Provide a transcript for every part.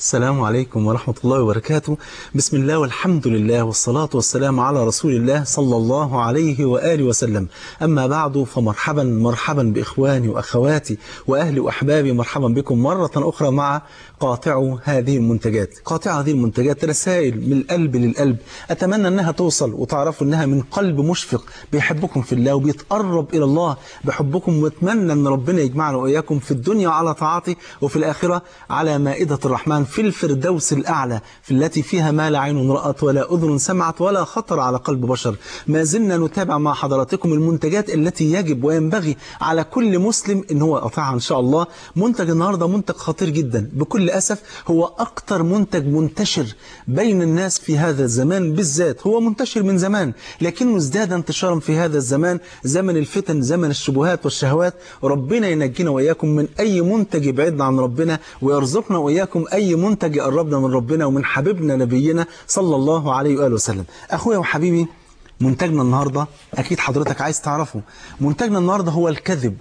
السلام عليكم ورحمة الله وبركاته بسم الله والحمد لله والصلاة والسلام على رسول الله صلى الله عليه وآله وسلم أما بعد فمرحبا مرحبا بإخواني وأخواتي وأهلي وأحبابي مرحبا بكم مرة أخرى مع قاطع هذه المنتجات قاطع هذه المنتجات رسائل من القلب للقلب أتمنى أنها توصل وتعرفوا أنها من قلب مشفق بيحبكم في الله وبيتقرب إلى الله بحبكم واتمنى أن ربنا يجمعنا وإياكم في الدنيا على طاعته وفي الآخرة على مائدة الرحمن في الفردوس الأعلى في التي فيها ما لا عين رأت ولا أذن سمعت ولا خطر على قلب بشر ما زلنا نتابع مع حضراتكم المنتجات التي يجب وينبغي على كل مسلم أن هو يقطعها إن شاء الله منتج النهاردة منتج خطير جدا بكل أسف هو أكتر منتج منتشر بين الناس في هذا الزمان بالذات هو منتشر من زمان لكنه ازداد انتشارا في هذا الزمان زمن الفتن زمن الشبهات والشهوات ربنا ينجينا وإياكم من أي منتج يبعدنا عن ربنا ويرزقنا وإياكم أي منتج يقربنا من ربنا ومن حبيبنا نبينا صلى الله عليه وآله وسلم أخويا وحبيبي منتجنا النهاردة أكيد حضرتك عايز تعرفه منتجنا النهاردة هو الكذب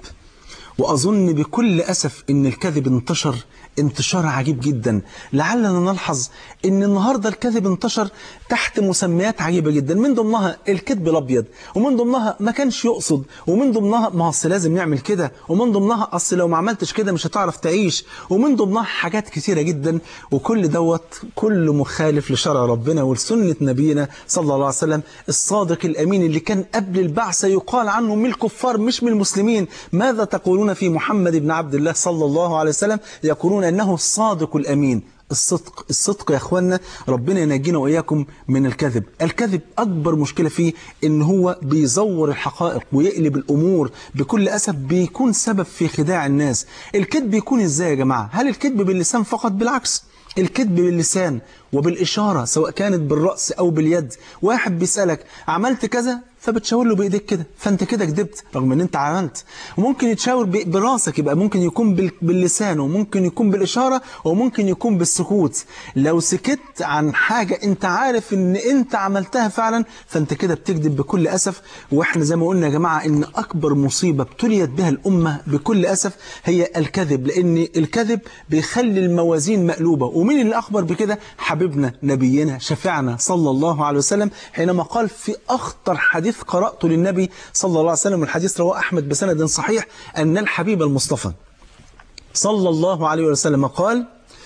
وأظن بكل أسف أن الكذب انتشر انتشار عجيب جدا لعلنا نلحظ أن النهاردة الكذب انتشر تحت مسميات عجيبة جدا من ضمنها الكذب الأبيض ومن ضمنها ما كانش يقصد ومن ضمنها ما أصل لازم نعمل كده ومن ضمنها أصل لو ما عملتش كده مش هتعرف تعيش ومن ضمنها حاجات كثيرة جدا وكل دوت كل مخالف لشرع ربنا ولسنة نبينا صلى الله عليه وسلم الصادق الأمين اللي كان قبل البعثة يقال عنه من الكفار مش من المسلمين ماذا تقولون في محمد بن عبد الله صلى الله عليه وسلم يقولون أنه الصادق الأمين الصدق الصدق يا اخوانا ربنا ينجينا واياكم من الكذب الكذب اكبر مشكله فيه ان هو بيزور الحقائق ويقلب الامور بكل اسف بيكون سبب في خداع الناس الكذب بيكون ازاي يا جماعه هل الكذب باللسان فقط بالعكس الكذب باللسان وبالإشارة سواء كانت بالرأس أو باليد واحد بيسألك عملت كذا فبتشاور له بايديك كده فانت كده كذبت رغم ان انت عملت وممكن يتشاور براسك يبقى ممكن يكون باللسان وممكن يكون بالاشاره وممكن يكون بالسكوت لو سكت عن حاجه انت عارف ان انت عملتها فعلا فانت كده بتكذب بكل اسف واحنا زي ما قلنا يا جماعه ان اكبر مصيبه ابتليت بها الامه بكل اسف هي الكذب لان الكذب بيخلي الموازين مقلوبه ومين اللي اخبر بكده حبيبنا نبينا شفيعنا صلى الله عليه وسلم حينما قال في اخطر حديث حديث قرأته للنبي صلى الله عليه وسلم والحديث رواه أحمد بسند صحيح أن الحبيب المصطفى صلى الله عليه وسلم قال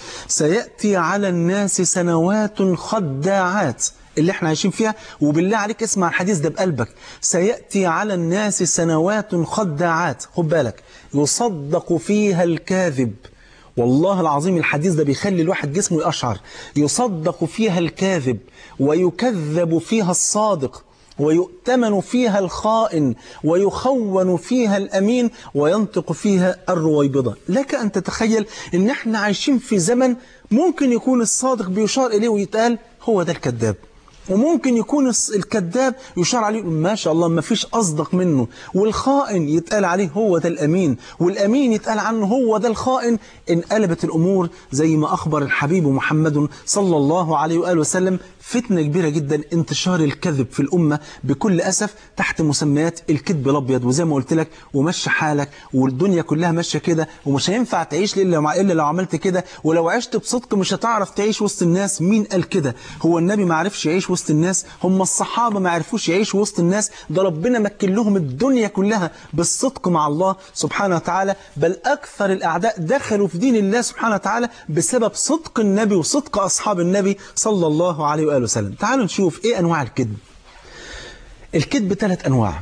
سيأتي على الناس سنوات خداعات اللي احنا عايشين فيها وبالله عليك اسمع الحديث ده بقلبك سيأتي على الناس سنوات خداعات خد بالك يصدق فيها الكاذب والله العظيم الحديث ده بيخلي الواحد جسمه يقشعر يصدق فيها الكاذب ويكذب فيها الصادق ويؤتمن فيها الخائن ويخون فيها الأمين وينطق فيها الرويبضة لك أن تتخيل أن احنا عايشين في زمن ممكن يكون الصادق بيشار إليه ويتقال هو ده الكذاب وممكن يكون الكذاب يشار عليه ما شاء الله ما فيش أصدق منه والخائن يتقال عليه هو ده الأمين والأمين يتقال عنه هو ده الخائن انقلبت الأمور زي ما أخبر الحبيب محمد صلى الله عليه وآله وسلم فتنة كبيرة جدا انتشار الكذب في الأمة بكل أسف تحت مسميات الكذب الأبيض وزي ما قلت لك ومشي حالك والدنيا كلها ماشية كده ومش هينفع تعيش إلا إلا لو عملت كده ولو عشت بصدق مش هتعرف تعيش وسط الناس مين قال كده هو النبي ما عرفش يعيش وسط الناس هم الصحابة ما عرفوش يعيشوا وسط الناس ده ربنا مكن لهم الدنيا كلها بالصدق مع الله سبحانه وتعالى بل أكثر الأعداء دخلوا في دين الله سبحانه وتعالى بسبب صدق النبي وصدق أصحاب النبي صلى الله عليه وآله وسلم تعالوا نشوف إيه أنواع الكذب الكذب ثلاث أنواع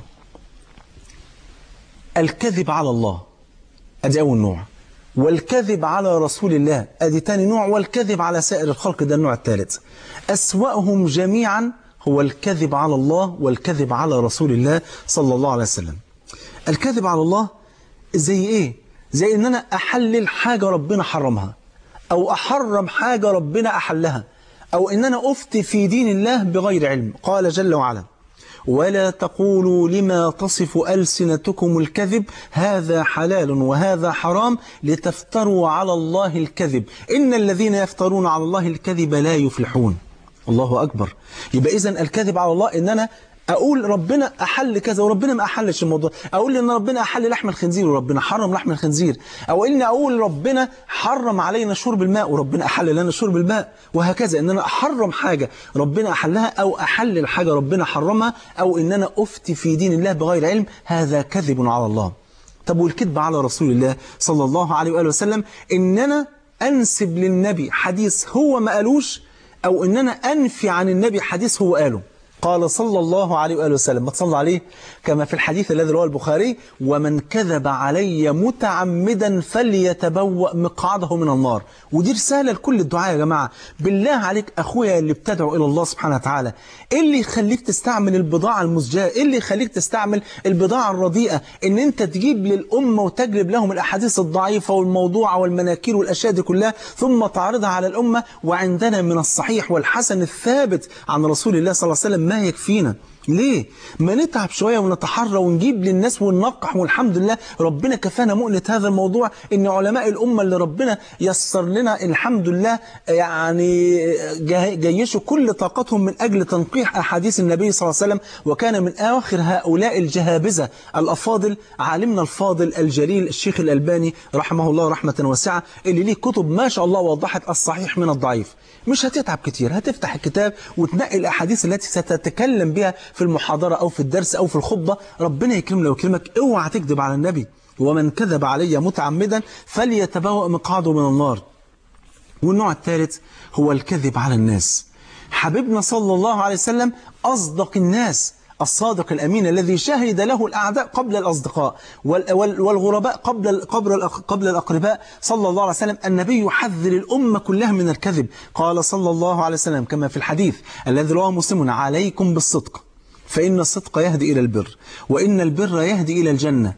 الكذب على الله أدي أول نوع والكذب على رسول الله أدي تاني نوع والكذب على سائر الخلق ده النوع الثالث أسوأهم جميعا هو الكذب على الله والكذب على رسول الله صلى الله عليه وسلم الكذب على الله زي إيه؟ زي إن أنا أحلل حاجة ربنا حرمها أو أحرم حاجة ربنا أحلها أو إن أنا أفتي في دين الله بغير علم قال جل وعلا ولا تقولوا لما تصف ألسنتكم الكذب هذا حلال وهذا حرام لتفتروا على الله الكذب إن الذين يفترون على الله الكذب لا يفلحون الله أكبر يبقى إذن الكذب على الله إن أنا اقول ربنا احل كذا وربنا ما احلش الموضوع اقول ان ربنا احل لحم الخنزير وربنا حرم لحم الخنزير او اني اقول ربنا حرم علينا شرب الماء وربنا احل لنا شرب الماء وهكذا ان انا احرم حاجه ربنا احلها او احل الحاجه ربنا حرمها او ان انا افتي في دين الله بغير علم هذا كذب على الله طب والكذب على رسول الله صلى الله عليه واله وسلم ان انا انسب للنبي حديث هو ما قالوش او ان انا انفي عن النبي حديث هو قاله قال صلى الله عليه وآله وسلم ما تصلى عليه كما في الحديث الذي رواه البخاري ومن كذب علي متعمدا فليتبوأ مقعده من النار ودي رسالة لكل الدعاء يا جماعة بالله عليك أخويا اللي بتدعو إلى الله سبحانه وتعالى إيه اللي يخليك تستعمل البضاعة المزجاة إيه اللي يخليك تستعمل البضاعة الرديئة إن أنت تجيب للأمة وتجلب لهم الأحاديث الضعيفة والموضوعة والمناكير والأشياء دي كلها ثم تعرضها على الأمة وعندنا من الصحيح والحسن الثابت عن رسول الله صلى الله عليه وسلم ما يكفينا ليه؟ ما نتعب شوية ونتحرى ونجيب للناس وننقح والحمد لله ربنا كفانا مؤنة هذا الموضوع ان علماء الأمة اللي ربنا يسر لنا الحمد لله يعني جيشوا كل طاقتهم من أجل تنقيح أحاديث النبي صلى الله عليه وسلم وكان من آخر هؤلاء الجهابذة الأفاضل عالمنا الفاضل الجليل الشيخ الألباني رحمه الله رحمة واسعة اللي ليه كتب ما شاء الله وضحت الصحيح من الضعيف مش هتتعب كتير هتفتح الكتاب وتنقي الأحاديث التي ستتكلم بها في المحاضرة أو في الدرس أو في الخطبة ربنا يكرمنا ويكرمك اوعى تكذب على النبي ومن كذب علي متعمدا فليتبوأ مقعده من النار والنوع الثالث هو الكذب على الناس حبيبنا صلى الله عليه وسلم أصدق الناس الصادق الأمين الذي شهد له الأعداء قبل الأصدقاء والغرباء قبل قبل قبل الأقرباء صلى الله عليه وسلم النبي يحذر الأمة كلها من الكذب قال صلى الله عليه وسلم كما في الحديث الذي رواه مسلم عليكم بالصدق فإن الصدق يهدي إلى البر وإن البر يهدي إلى الجنة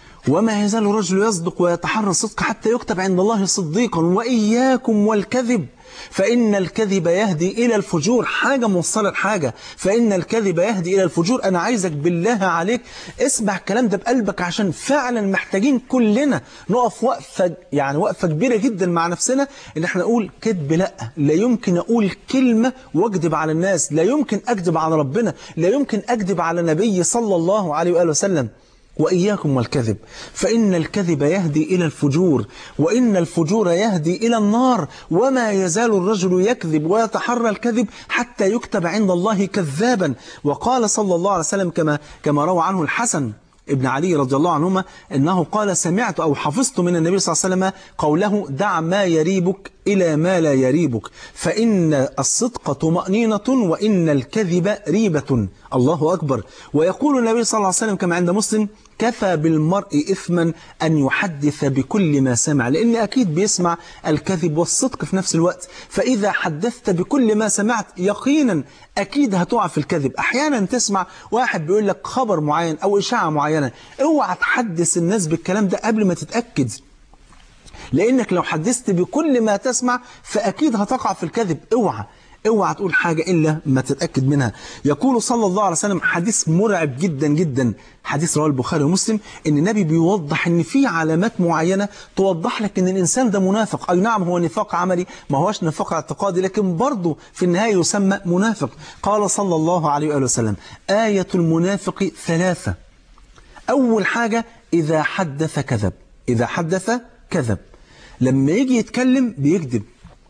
وما يزال الرجل يصدق ويتحرى الصدق حتى يكتب عند الله صديقا وإياكم والكذب فإن الكذب يهدي إلى الفجور حاجة موصلة لحاجة فإن الكذب يهدي إلى الفجور أنا عايزك بالله عليك اسمع الكلام ده بقلبك عشان فعلا محتاجين كلنا نقف وقفة يعني وقفة كبيرة جدا مع نفسنا إن احنا نقول كذب لا لا يمكن أقول كلمة واكذب على الناس لا يمكن أكذب على ربنا لا يمكن أكذب على نبي صلى الله عليه وآله وسلم وإياكم والكذب فإن الكذب يهدي إلى الفجور وإن الفجور يهدي إلى النار وما يزال الرجل يكذب ويتحرى الكذب حتى يكتب عند الله كذابا وقال صلى الله عليه وسلم كما, كما روى عنه الحسن ابن علي رضي الله عنهما أنه قال سمعت أو حفظت من النبي صلى الله عليه وسلم قوله دع ما يريبك إلى ما لا يريبك فإن الصدق طمأنينة وإن الكذب ريبة الله أكبر ويقول النبي صلى الله عليه وسلم كما عند مسلم كفى بالمرء إثما أن يحدث بكل ما سمع لأن أكيد بيسمع الكذب والصدق في نفس الوقت فإذا حدثت بكل ما سمعت يقينا أكيد هتقع في الكذب أحيانا تسمع واحد بيقول لك خبر معين أو إشاعة معينة اوعى تحدث الناس بالكلام ده قبل ما تتأكد لأنك لو حدثت بكل ما تسمع فأكيد هتقع في الكذب اوعى اوعى تقول حاجة إلا ما تتأكد منها يقول صلى الله عليه وسلم حديث مرعب جدا جدا حديث رواه البخاري ومسلم ان النبي بيوضح ان في علامات معينة توضح لك ان الانسان ده منافق اي نعم هو نفاق عملي ما هوش نفاق اعتقادي لكن برضه في النهاية يسمى منافق قال صلى الله عليه وآله وسلم آية المنافق ثلاثة أول حاجة إذا حدث كذب إذا حدث كذب لما يجي يتكلم بيكذب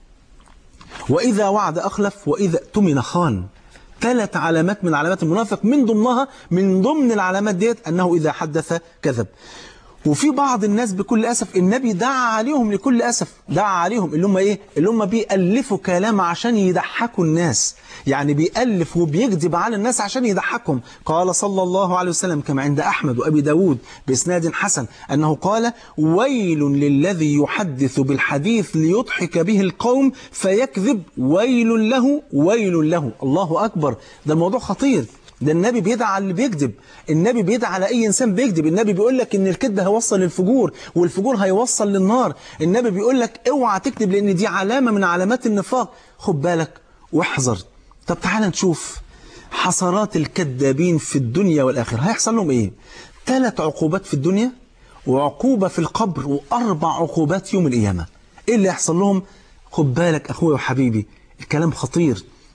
وإذا وعد أخلف وإذا اؤتمن خان ثلاث علامات من علامات المنافق من ضمنها من ضمن العلامات ديت أنه إذا حدث كذب وفي بعض الناس بكل أسف النبي دعا عليهم لكل أسف دعا عليهم اللي هم إيه اللي هم بيألفوا كلام عشان يضحكوا الناس يعني بيألف وبيكذب على الناس عشان يضحكهم قال صلى الله عليه وسلم كما عند أحمد وأبي داود بإسناد حسن أنه قال ويل للذي يحدث بالحديث ليضحك به القوم فيكذب ويل له ويل له الله أكبر ده الموضوع خطير ده النبي بيدعى على اللي بيكذب النبي بيدعى على أي إنسان بيكذب النبي بيقول لك إن الكذب هيوصل للفجور والفجور هيوصل للنار النبي بيقول لك اوعى تكذب لأن دي علامة من علامات النفاق خد بالك واحذر طب تعال نشوف حسرات الكذابين في الدنيا والآخرة هيحصل لهم إيه ثلاث عقوبات في الدنيا وعقوبة في القبر وأربع عقوبات يوم القيامة إيه اللي يحصل لهم خد بالك أخويا وحبيبي الكلام خطير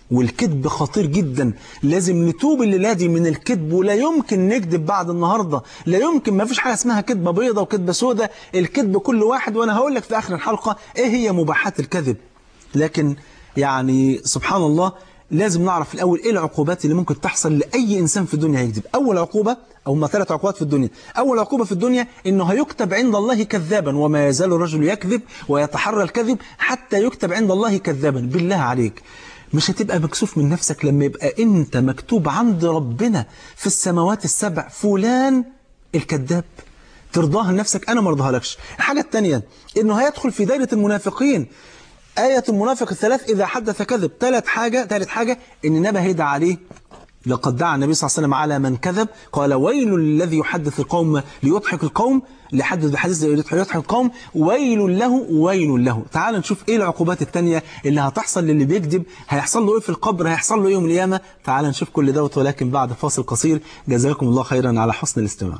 والكذب خطير جدا لازم نتوب الليلة دي من الكذب ولا يمكن نكذب بعد النهاردة لا يمكن ما فيش حاجة اسمها كذبة بيضة وكذبة سودة الكذب كل واحد وأنا هقول لك في آخر الحلقة إيه هي مباحات الكذب لكن يعني سبحان الله لازم نعرف الأول إيه العقوبات اللي ممكن تحصل لأي إنسان في الدنيا هيكذب أول عقوبة أو ما ثلاث عقوبات في الدنيا أول عقوبة في الدنيا إنه هيكتب عند الله كذابا وما يزال الرجل يكذب ويتحرى الكذب حتى يكتب عند الله كذابا بالله عليك مش هتبقى مكسوف من نفسك لما يبقى أنت مكتوب عند ربنا في السماوات السبع فلان الكذاب ترضاها لنفسك أنا ما ارضاها لكش الحاجة الثانية إنه هيدخل في دائرة المنافقين آية المنافق الثلاث إذا حدث كذب ثالث حاجة ثالث حاجة إن النبي هيدعى عليه لقد دعا النبي صلى الله عليه وسلم على من كذب قال ويل للذي يحدث القوم ليضحك القوم ليحدث بحديث يضحك القوم ويل له ويل له تعال نشوف ايه العقوبات الثانيه اللي هتحصل للي بيكذب هيحصل له ايه في القبر هيحصل له ايه يوم القيامه تعال نشوف كل دوت ولكن بعد فاصل قصير جزاكم الله خيرا على حسن الاستماع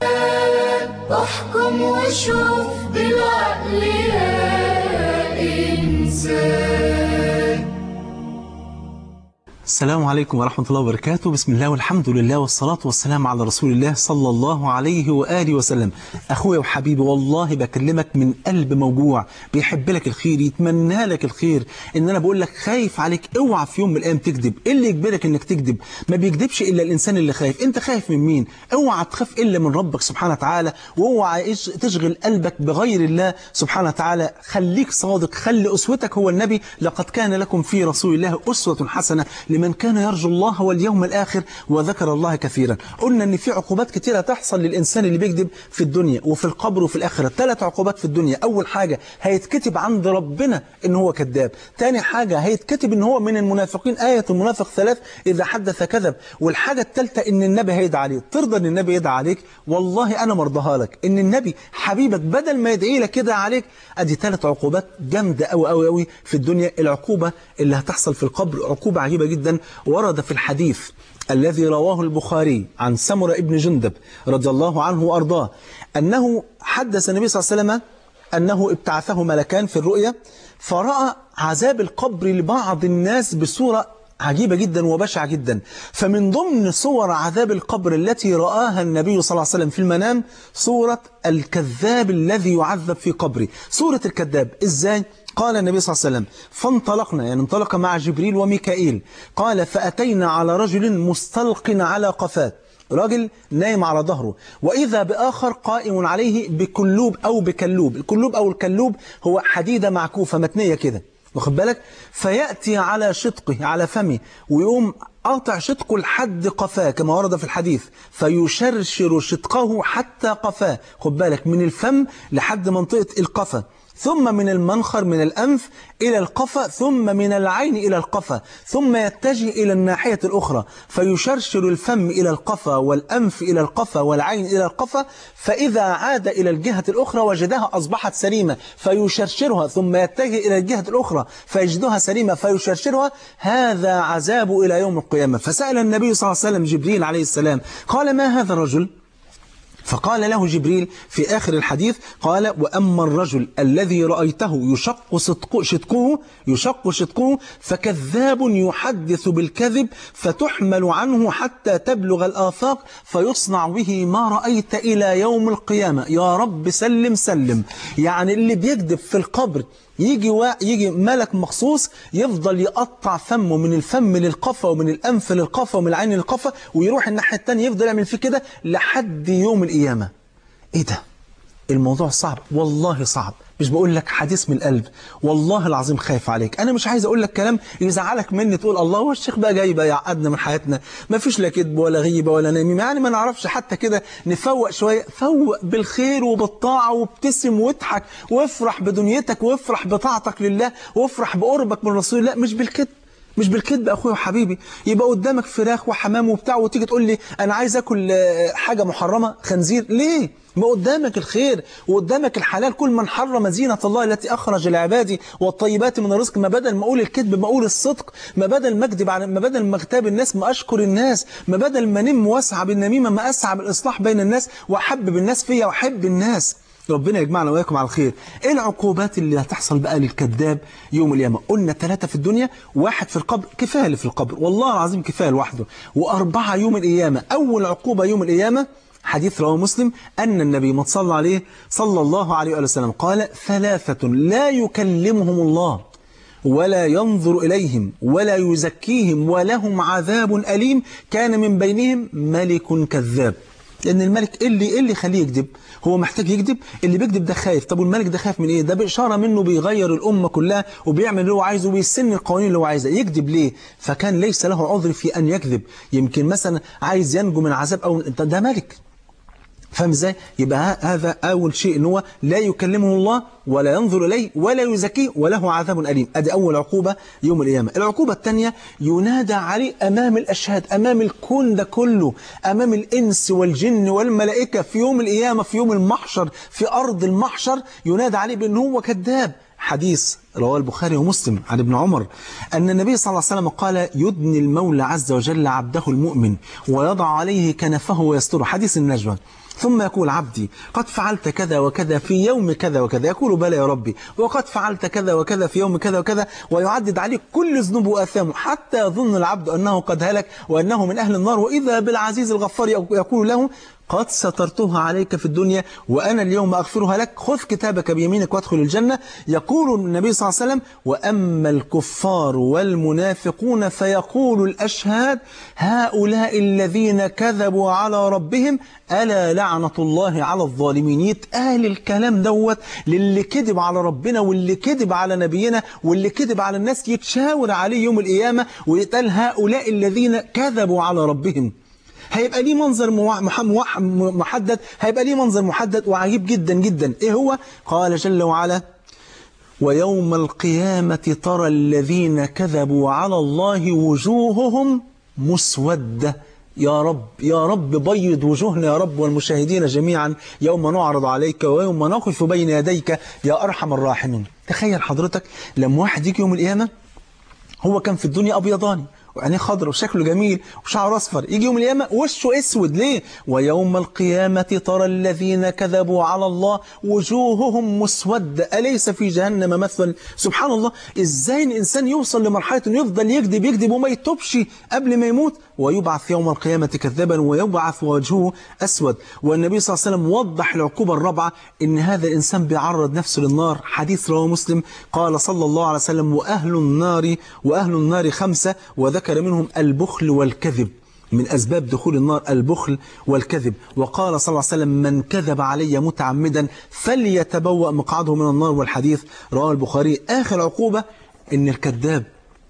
احكم وشوف بالعقل يا إنسان السلام عليكم ورحمة الله وبركاته بسم الله والحمد لله والصلاة والسلام على رسول الله صلى الله عليه وآله وسلم أخويا وحبيبي والله بكلمك من قلب موجوع بيحب لك الخير يتمنى لك الخير إن أنا بقول لك خايف عليك اوعى في يوم من الأيام تكذب إيه اللي يجبرك إنك تكذب ما بيكذبش إلا الإنسان اللي خايف أنت خايف من مين اوعى تخاف إلا من ربك سبحانه وتعالى واوعى إيش- تشغل قلبك بغير الله سبحانه وتعالى خليك صادق خلي أسوتك هو النبي لقد كان لكم في رسول الله أسوة حسنة لمن كان يرجو الله واليوم الآخر وذكر الله كثيرا قلنا أن في عقوبات كثيرة تحصل للإنسان اللي بيكذب في الدنيا وفي القبر وفي الآخرة ثلاث عقوبات في الدنيا أول حاجة هيتكتب عند ربنا أن هو كذاب ثاني حاجة هيتكتب أن هو من المنافقين آية المنافق ثلاث إذا حدث كذب والحاجة الثالثة أن النبي هيدعى عليه ترضى أن النبي يدعى عليك والله أنا مرضاها لك أن النبي حبيبك بدل ما يدعي لك كده عليك أدي ثلاث عقوبات جامدة أوي أوي أوي في الدنيا العقوبة اللي هتحصل في القبر عقوبة عجيبة جدا ورد في الحديث الذي رواه البخاري عن سمرة ابن جندب رضي الله عنه وأرضاه أنه حدث النبي صلى الله عليه وسلم أنه ابتعثه ملكان في الرؤيا فرأى عذاب القبر لبعض الناس بصورة عجيبة جدا وبشعة جدا فمن ضمن صور عذاب القبر التي رآها النبي صلى الله عليه وسلم في المنام صورة الكذاب الذي يعذب في قبره صورة الكذاب إزاي؟ قال النبي صلى الله عليه وسلم فانطلقنا يعني انطلق مع جبريل وميكائيل قال فأتينا على رجل مستلق على قفاه راجل نايم على ظهره وإذا بآخر قائم عليه بكلوب أو بكلوب الكلوب أو الكلوب هو حديدة معكوفة متنية كده واخد بالك فيأتي على شدقه على فمه ويقوم قاطع شدقه لحد قفاه كما ورد في الحديث فيشرشر شدقه حتى قفاه خد بالك من الفم لحد منطقة القفا ثم من المنخر من الأنف إلى القفا ثم من العين إلى القفا ثم يتجه إلى الناحية الأخرى فيشرشر الفم إلى القفا والأنف إلى القفا والعين إلى القفا فإذا عاد إلى الجهة الأخرى وجدها أصبحت سليمة فيشرشرها ثم يتجه إلى الجهة الأخرى فيجدها سليمة فيشرشرها هذا عذاب إلى يوم القيامة فسأل النبي صلى الله عليه وسلم جبريل عليه السلام قال ما هذا الرجل؟ فقال له جبريل في آخر الحديث قال وأما الرجل الذي رأيته يشق صدقه شدقه يشق شدقه فكذاب يحدث بالكذب فتحمل عنه حتى تبلغ الآفاق فيصنع به ما رأيت إلى يوم القيامة يا رب سلم سلم يعني اللي بيكذب في القبر يجي و... يجي ملك مخصوص يفضل يقطع فمه من الفم للقفا ومن الأنف للقفا ومن العين للقفا ويروح الناحية التانية يفضل يعمل فيه كده لحد يوم القيامة ايه ده الموضوع صعب والله صعب مش بقول لك حديث من القلب والله العظيم خايف عليك انا مش عايز اقول لك كلام يزعلك مني تقول الله هو الشيخ بقى جاي بقى يعقدنا من حياتنا ما فيش لا كذب ولا غيبه ولا نميمه يعني ما نعرفش حتى كده نفوق شويه فوق بالخير وبالطاعه وابتسم واضحك وافرح بدنيتك وافرح بطاعتك لله وافرح بقربك من رسول الله مش بالكذب مش بالكذب اخويا وحبيبي يبقى قدامك فراخ وحمام وبتاع وتيجي تقول لي انا عايز اكل آه، حاجه محرمه خنزير ليه ما قدامك الخير وقدامك الحلال كل من حرم زينة الله التي أخرج لعبادي والطيبات من الرزق ما بدل ما أقول الكذب ما أقول الصدق ما بدل ما أكذب على ما بدل ما أغتاب الناس ما أشكر الناس ما بدل ما نم واسعى بالنميمة ما أسعى بالإصلاح بين الناس وأحبب الناس فيا وأحب الناس ربنا يجمعنا وإياكم على الخير إيه العقوبات اللي هتحصل بقى للكذاب يوم القيامة قلنا ثلاثة في الدنيا واحد في القبر كفاية اللي في القبر والله العظيم كفاية لوحده وأربعة يوم القيامة أول عقوبة يوم القيامة حديث رواه مسلم أن النبي ما صلى عليه صلى الله عليه وآله وسلم قال ثلاثة لا يكلمهم الله ولا ينظر إليهم ولا يزكيهم ولهم عذاب أليم كان من بينهم ملك كذاب لأن الملك إيه اللي إيه اللي يخليه يكذب هو محتاج يكذب اللي بيكذب ده خايف طب والملك ده خايف من إيه ده بإشارة منه بيغير الأمة كلها وبيعمل اللي هو عايزه وبيسن القوانين اللي هو عايزها يكذب ليه فكان ليس له عذر في أن يكذب يمكن مثلا عايز ينجو من عذاب أو ده ملك فاهم ازاي يبقى هذا اول شيء ان هو لا يكلمه الله ولا ينظر اليه ولا يزكيه وله عذاب اليم ادي اول عقوبه يوم القيامه العقوبه الثانيه ينادى عليه امام الاشهاد امام الكون ده كله امام الانس والجن والملائكه في يوم القيامه في يوم المحشر في ارض المحشر ينادى عليه بان هو كذاب حديث رواه البخاري ومسلم عن ابن عمر أن النبي صلى الله عليه وسلم قال يدني المولى عز وجل عبده المؤمن ويضع عليه كنفه ويستره حديث النجوى ثم يقول عبدي قد فعلت كذا وكذا في يوم كذا وكذا يقول بلى يا ربي وقد فعلت كذا وكذا في يوم كذا وكذا ويعدد عليه كل ذنوبه وآثامه حتى يظن العبد أنه قد هلك وأنه من أهل النار وإذا بالعزيز الغفار يقول له قد سترتها عليك في الدنيا وأنا اليوم أغفرها لك خذ كتابك بيمينك وادخل الجنة يقول النبي صلى الله عليه وسلم وأما الكفار والمنافقون فيقول الأشهاد هؤلاء الذين كذبوا على ربهم ألا لعنة الله على الظالمين يتقال الكلام دوت للي كذب على ربنا واللي كذب على نبينا واللي كذب على الناس يتشاور عليه يوم القيامة ويتقال هؤلاء الذين كذبوا على ربهم هيبقى ليه منظر محدد هيبقى ليه منظر محدد وعجيب جدا جدا ايه هو قال جل وعلا ويوم القيامة ترى الذين كذبوا على الله وجوههم مسودة يا رب يا رب بيض وجوهنا يا رب والمشاهدين جميعا يوم نعرض عليك ويوم نقف بين يديك يا أرحم الراحمين تخيل حضرتك لما واحد يجي يوم القيامة هو كان في الدنيا أبيضاني وعينيه خضر وشكله جميل وشعره اصفر يجي يوم القيامه وشه اسود ليه ويوم القيامه ترى الذين كذبوا على الله وجوههم مسوده اليس في جهنم مثل سبحان الله ازاي الانسان يوصل لمرحله انه يفضل يكذب يكذب وما يتوبش قبل ما يموت ويبعث يوم القيامه كذابا ويبعث وجهه اسود والنبي صلى الله عليه وسلم وضح العقوبه الرابعه ان هذا الانسان بيعرض نفسه للنار حديث رواه مسلم قال صلى الله عليه وسلم واهل النار واهل النار خمسه وذكر ذكر منهم البخل والكذب من أسباب دخول النار البخل والكذب وقال صلى الله عليه وسلم من كذب علي متعمدا فليتبوأ مقعده من النار والحديث رواه البخاري آخر عقوبة إن الكذاب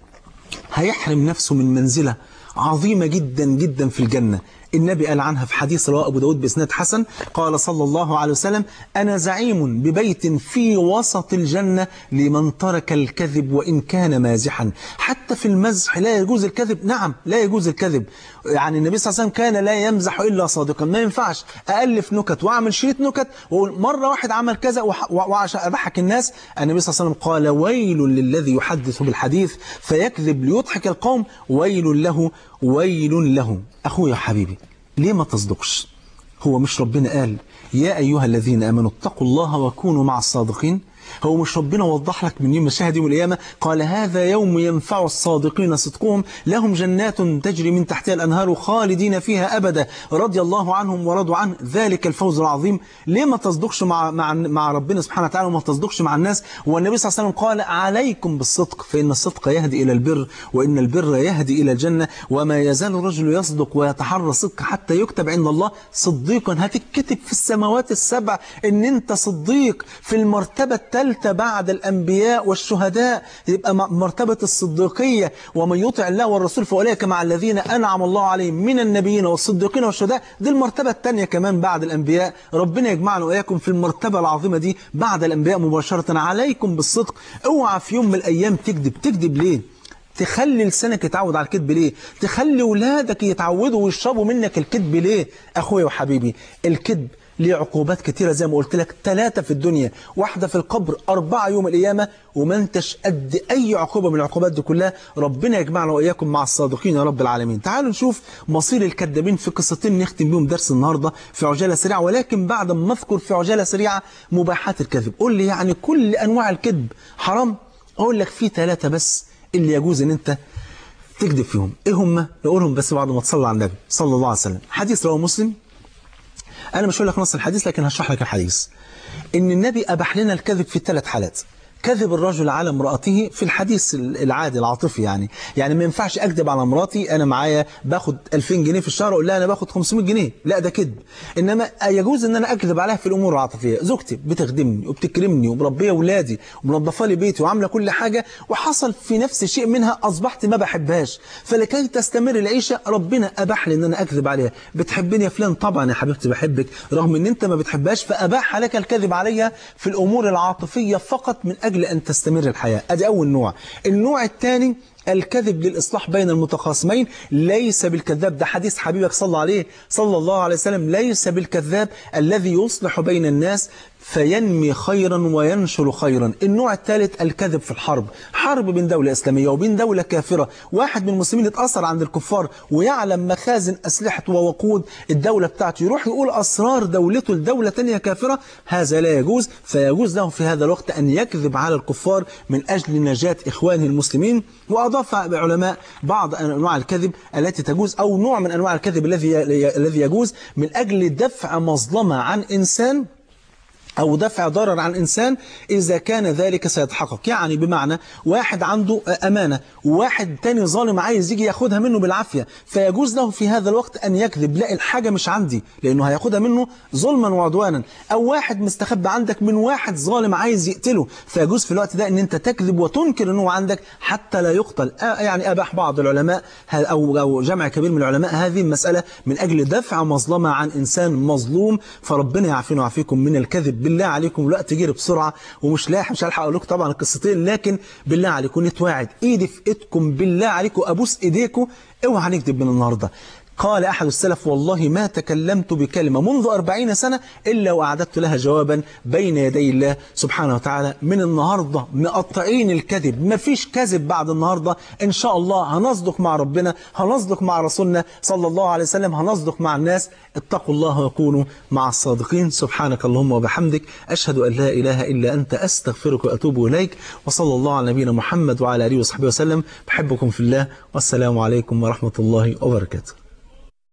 هيحرم نفسه من منزلة عظيمة جدا جدا في الجنة النبي قال عنها في حديث رواه أبو داود بإسناد حسن قال صلى الله عليه وسلم أنا زعيم ببيت في وسط الجنة لمن ترك الكذب وإن كان مازحا حتى في المزح لا يجوز الكذب نعم لا يجوز الكذب يعني النبي صلى الله عليه وسلم كان لا يمزح إلا صادقا ما ينفعش أألف نكت وأعمل شريط نكت وأقول مرة واحد عمل كذا وعشان أضحك الناس النبي صلى الله عليه وسلم قال ويل للذي يحدث بالحديث فيكذب ليضحك القوم ويل له ويل له أخويا حبيبي ليه ما تصدقش هو مش ربنا قال يا أيها الذين آمنوا اتقوا الله وكونوا مع الصادقين هو مش ربنا وضح لك من يوم مشاهد يوم القيامة قال هذا يوم ينفع الصادقين صدقهم لهم جنات تجري من تحتها الأنهار خالدين فيها أبدا رضي الله عنهم ورضوا عنه ذلك الفوز العظيم ليه ما تصدقش مع, مع, مع ربنا سبحانه وتعالى وما تصدقش مع الناس والنبي صلى الله عليه وسلم قال عليكم بالصدق فإن الصدق يهدي إلى البر وإن البر يهدي إلى الجنة وما يزال الرجل يصدق ويتحرى الصدق حتى يكتب عند الله صديقا هتتكتب في السماوات السبع إن أنت صديق في المرتبة الثالثة بعد الأنبياء والشهداء يبقى مرتبة الصديقية ومن يطع الله والرسول فأولئك مع الذين أنعم الله عليهم من النبيين والصديقين والشهداء دي المرتبة الثانية كمان بعد الأنبياء ربنا يجمعنا وإياكم في المرتبة العظيمة دي بعد الأنبياء مباشرة عليكم بالصدق اوعى في يوم من الأيام تكذب تكذب ليه تخلي لسانك يتعود على الكذب ليه تخلي ولادك يتعودوا ويشربوا منك الكذب ليه أخويا وحبيبي الكذب ليه عقوبات كتيرة زي ما قلت لك ثلاثة في الدنيا واحدة في القبر أربعة يوم القيامة وما انتش قد أي عقوبة من العقوبات دي كلها ربنا يجمعنا وإياكم مع الصادقين يا رب العالمين تعالوا نشوف مصير الكذابين في قصتين نختم بيهم درس النهاردة في عجالة سريعة ولكن بعد ما أذكر في عجالة سريعة مباحات الكذب قول لي يعني كل أنواع الكذب حرام أقول لك في ثلاثة بس اللي يجوز ان انت تكذب فيهم ايه هم نقولهم بس بعد ما تصلي على النبي صلى الله عليه وسلم حديث رواه مسلم انا مش هقول لك نص الحديث لكن هشرح لك الحديث ان النبي اباح لنا الكذب في ثلاث حالات كذب الرجل على امرأته في الحديث العادي العاطفي يعني يعني ما ينفعش اكذب على مراتي انا معايا باخد 2000 جنيه في الشهر اقول لها انا باخد 500 جنيه لا ده كذب انما يجوز ان انا اكذب عليها في الامور العاطفيه زوجتي بتخدمني وبتكرمني ومربيه اولادي ومنظفه لي بيتي وعامله كل حاجه وحصل في نفس شيء منها اصبحت ما بحبهاش فلكي تستمر العيشه ربنا اباح لي ان انا اكذب عليها بتحبني يا فلان طبعا يا حبيبتي بحبك رغم ان انت ما بتحبهاش فاباح لك الكذب عليها في الامور العاطفيه فقط من اجل أن تستمر الحياة أدي أول نوع النوع الثاني الكذب للإصلاح بين المتخاصمين ليس بالكذاب ده حديث حبيبك صلى عليه صلى الله عليه وسلم ليس بالكذاب الذي يصلح بين الناس فينمي خيرا وينشر خيرا النوع الثالث الكذب في الحرب حرب بين دولة إسلامية وبين دولة كافرة واحد من المسلمين اتأثر عند الكفار ويعلم مخازن أسلحة ووقود الدولة بتاعته يروح يقول أسرار دولته لدولة تانية كافرة هذا لا يجوز فيجوز له في هذا الوقت أن يكذب على الكفار من أجل نجاة إخوانه المسلمين وأضاف علماء بعض أنواع الكذب التي تجوز أو نوع من أنواع الكذب الذي الذي يجوز من أجل دفع مظلمة عن إنسان أو دفع ضرر عن إنسان إذا كان ذلك سيتحقق يعني بمعنى واحد عنده أمانة وواحد تاني ظالم عايز يجي ياخدها منه بالعافية فيجوز له في هذا الوقت أن يكذب لا الحاجة مش عندي لأنه هياخدها منه ظلما وعدوانا أو واحد مستخبى عندك من واحد ظالم عايز يقتله فيجوز في الوقت ده أن أنت تكذب وتنكر أنه عندك حتى لا يقتل يعني أباح بعض العلماء أو أو جمع كبير من العلماء هذه المسألة من أجل دفع مظلمة عن إنسان مظلوم فربنا يعافينا ويعافيكم من الكذب بالله عليكم الوقت جري بسرعة ومش لاحق مش هلحق اقول لكم طبعا القصتين لكن بالله عليكم نتواعد ايدي في ايدكم بالله عليكم ابوس ايديكم اوعى نكذب من النهارده قال أحد السلف والله ما تكلمت بكلمة منذ أربعين سنة إلا وأعددت لها جوابا بين يدي الله سبحانه وتعالى من النهاردة مقطعين الكذب ما فيش كذب بعد النهاردة إن شاء الله هنصدق مع ربنا هنصدق مع رسولنا صلى الله عليه وسلم هنصدق مع الناس اتقوا الله وكونوا مع الصادقين سبحانك اللهم وبحمدك أشهد أن لا إله إلا أنت أستغفرك وأتوب إليك وصلى الله على نبينا محمد وعلى آله وصحبه وسلم بحبكم في الله والسلام عليكم ورحمة الله وبركاته